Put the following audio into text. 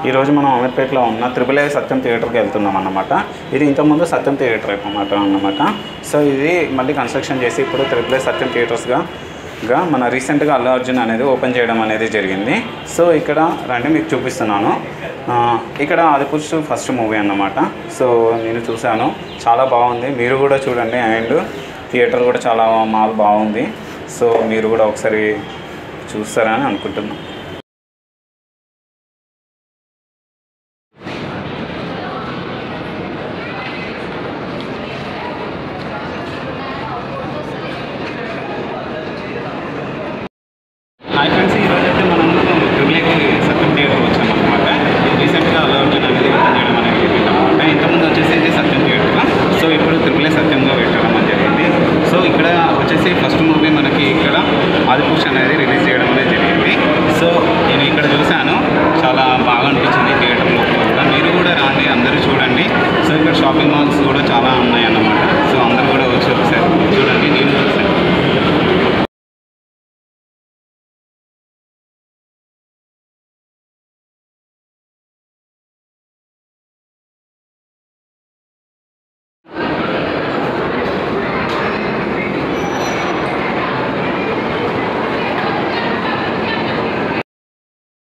ఈరోజు మనం అమీర్పేటలో ఉన్న త్రిపుల్ ఏ సత్యం థియేటర్కి వెళ్తున్నాం అన్నమాట ఇది ఇంతకుముందు సత్యం థియేటర్ అన్నమాట అన్నమాట సో ఇది మళ్ళీ కన్స్ట్రక్షన్ చేసి ఇప్పుడు త్రిపుల్ ఏ సత్యం థియేటర్స్గా గా మన రీసెంట్గా అల్లు అర్జున్ అనేది ఓపెన్ చేయడం అనేది జరిగింది సో ఇక్కడ రండి మీకు చూపిస్తున్నాను ఆ, ఇక్కడ ఆదిపురుషు ఫస్ట్ మూవీ అన్నమాట సో నేను చూశాను చాలా బాగుంది మీరు కూడా చూడండి అండ్ థియేటర్ కూడా చాలా మాల్ బాగుంది సో మీరు కూడా ఒకసారి చూస్తారని అనుకుంటున్నాను హాయ్ ఫ్రెండ్స్ ఈరోజు అయితే మనం ట్రిపుల్ఏకి సత్యం థియేటర్ వచ్చామన్నమాట రీసెంట్గా అల్లు అర్జున్ అనేది ఓపెన్ చేయడం అనేది జరిగింది అనమాట ఇంతకుముందు వచ్చేసి ఇది సత్యం థియేటర్ సో ఇప్పుడు ట్రిపుల్ఏ సత్యంగా పెట్టడం అనేది జరిగింది సో ఇక్కడ వచ్చేసి ఫస్ట్ మూవీ మనకి ఇక్కడ ఆదిపురుష్ అనేది రిలీజ్ చేయడం అనేది జరిగింది సో నేను ఇక్కడ చూశాను చాలా బాగా అనిపించింది థియేటర్లో కూడా మీరు కూడా రాండి అందరూ చూడండి సో ఇక్కడ షాపింగ్ మాల్స్ కూడా చాలా ఉన్నాయి